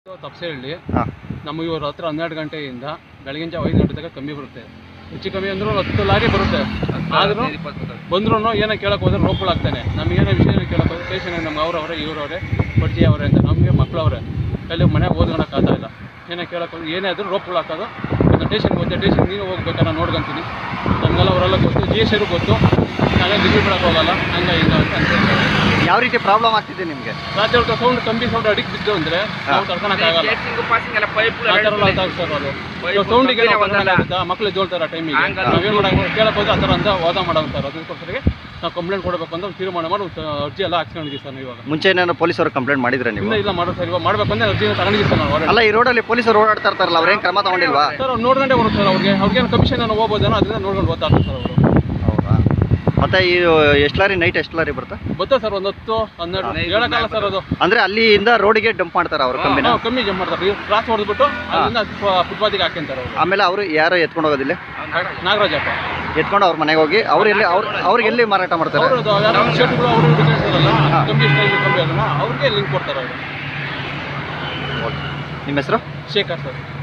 ತಪ್ಸೇಳಿ ಹಾಂ ನಮಗೆ ಇವ್ರ ಹತ್ರ ಹನ್ನೆರಡು ಗಂಟೆಯಿಂದ ಬೆಳಗಿನ ಜಾವ ಐದು ಗಂಟೆ ತನಕ ಕಮ್ಮಿ ಬರುತ್ತೆ ಹೆಚ್ಚು ಕಮ್ಮಿ ಅಂದ್ರೂ ಒಂದು ಹತ್ತು ಲಾರಿ ಬರುತ್ತೆ ಆದ್ರೂ ಬಂದ್ರೂ ಏನೋ ಕೇಳಕ್ಕೆ ಹೋದ್ರೆ ರೋಗ್ಗಳಾಗ್ತಾನೆ ನಮಗೇನೋ ವಿಷಯ ಕೇಳಕ್ಕೆ ಹೋದ್ರೆ ಸ್ಟೇಷನ್ ನಮ್ಗೆ ಅವ್ರವ್ರೆ ಇವ್ರವ್ರೆ ಪರಿಚಯ ಅವರೇ ಅಂತ ನಮಗೆ ಮಕ್ಕಳವ್ರೆ ಅಲ್ಲಿ ಮನೆಗೆ ಓದ್ಕೊಳಕ್ಕೆ ಆಗ್ತಾ ಇಲ್ಲ ಏನೋ ಕೇಳಕ್ಕೆ ಹೋದ್ರೆ ಏನೇ ಆದರೂ ರೋಗ್ಗಳು ಹಾಕೋದು ಒಂದು ಸ್ಟೇಷನ್ಗೆ ಹೋಗುತ್ತೆ ಸ್ಟೇಷನ್ ನೀನು ಹೋಗ್ಬೇಕಾ ನಾನು ನೋಡ್ಕೊಂತೀನಿ ನಮಗೆಲ್ಲ ಅವರೆಲ್ಲ ಗೊತ್ತು ಜಿ ಎಸ್ ಗೊತ್ತು ನಾನೇ ಡಿಗ್ರಿ ಬಿಡಕ್ಕೆ ಹೋಗಲ್ಲ ಹಂಗ ಹಿಂಗ ಅಂತ ಅಂತಾರೆ ಯಾವ ರೀತಿ ಪ್ರಾಬ್ಲಮ್ ಆಗ್ತಿದೆ ನಿಮಗೆ ರಾತ್ರಿ ಹೊತ್ತು ಸೌಂಡ್ ಕಂಬಿ ಸೌಂಡ್ ಅಡಿಗೆ ಬಿದ್ದು ಅಂದ್ರೆ ನಾವು ತಡ್ಕೊಳಕ್ಕಾಗಲ್ಲ ಆ ಥರ ಎಲ್ಲ ಆಗ್ತದೆ ಸರ್ ಅದು ಇವಾಗ ಸೌಂಡಿಗೆ ಮಕ್ಕಳು ಜೋಳ್ತಾರೆ ಟೈಮಿಗೆ ಹಂಗಲ್ಲ. ನಾವೇನು ಮಾಡಂಗ ಕೇಳಕ್ ಹೋದ್ರೆ ಆ ಥರ ಅಂತ ವಾದ ಮಾಡೋಣ ಸರ್ ಅದಕ್ಕೋಸ್ಕರ ನಾವು ಕಂಪ್ಲೇಂಟ್ ಕೊಡಬೇಕು ಅಂತ ತೀರ್ಮಾನ ಮಾಡಿ ಒಂದು ಅರ್ಜಿ ಎಲ್ಲ ಹಾಕ್ಸ್ಕೊಂಡಿದ್ದೀವಿ ಸರ್ ನಾವು ಇವಾಗ ಮುಂಚೆ ಏನಾದ್ರು ಪೊಲೀಸರು ಕಂಪ್ಲೇಂಟ್ ಮಾಡಿದ್ರೆ ನೀವು ಇಲ್ಲ ಇಲ್ಲ ಮಾಡೋ ಸರ್ ಇವಾಗ ಮಾಡ್ಬೇಕು ಅಂದ್ರೆ ಅರ್ಜಿನ ತಗೊಂಡಿದ್ದೀವಿ ಸರ್ ನಾವು ಅಲ್ಲ ಈ ರೋಡಲ್ಲಿ ಪೊಲೀಸರು ಓಡಾಡ್ತಾ ಇರ್ತಾರಲ್ಲ ಅವ್ರೇನು ಕ್ರಮ ತಗೊಂಡಿಲ್ವಾ ಸರ್ ಅವ್ರು ನೋಡ್ಕೊಂಡೆ ಬರುತ್ತೆ ಸರ್ ಅವ್ರಿಗೆ ಅವ್ರಿಗೇನು ಕಮಿಷನ್ ಏನೋ ಹೋಗ್ಬೋದೇನೋ ಅದರಿಂದ ನೋಡ್ಕೊಂಡು ಓದ್ತಾ ಇರ್ತಾರೆ ಸರ್ ಅವರು ಹೌದಾ ಮತ್ತೆ ಈ ಎಷ್ಟು ಲಾರಿ ನೈಟ್ ಎಷ್ಟು ಲಾರಿ ಬರುತ್ತೆ ಬರ್ತದೆ ಸರ್ ಒಂದು ಹತ್ತು ಹನ್ನೆರಡು ಹೇಳಕ್ಕಾಗಲ್ಲ ಸರ್ ಅದು ಅಂದ್ರೆ ಅಲ್ಲಿಂದ ರೋಡಿಗೆ ಡಂಪ್ ಮಾಡ್ತಾರೆ ಅವರು ಕಂಬಿನ ನಾವು ಕಮ್ಮಿ ಜಂಪ್ ಮಾಡ್ತಾರೆ ಕ್ರಾಸ್ ಹೊಡೆದ್ಬಿಟ್ಟು ಅಲ್ಲಿಂದ ಫುಟ್ಪಾತಿಗೆ ಹಾಕ್ಯಂತಾರೆ ಅವರು ಆಮೇಲೆ ಅವರು ಯಾರು ಎತ್ಕೊಂಡು ಹೋಗೋದಿಲ್ಲ ನಾಗರಾಜಪ್ಪ ಎತ್ಕೊಂಡು ಅವ್ರ ಮನೆಗೆ ಹೋಗಿ ಅವ್ರು ಎಲ್ಲಿ ಅವ್ರು ಅವ್ರಿಗೆ ಎಲ್ಲಿ ಮಾರಾಟ ಮಾಡ್ತಾರೆ ಅವ್ರದ್ದು ಯಾರೋ ಶರ್ಟ್ಗಳು ಅವರು ಇರ್ತಾರಲ್ಲ ಕಮ್ಮಿ ಸ್ಟೈಲ್ ಕಮ್ಮಿ ಅದನ್ನ ಅವ್ರಿಗೆ ಲಿಂಕ್ ಕೊಡ್ತಾರೆ ಅವರು ನಿಮ್ಮ ಹೆಸರು ಶೇಖರ್ ಸರ್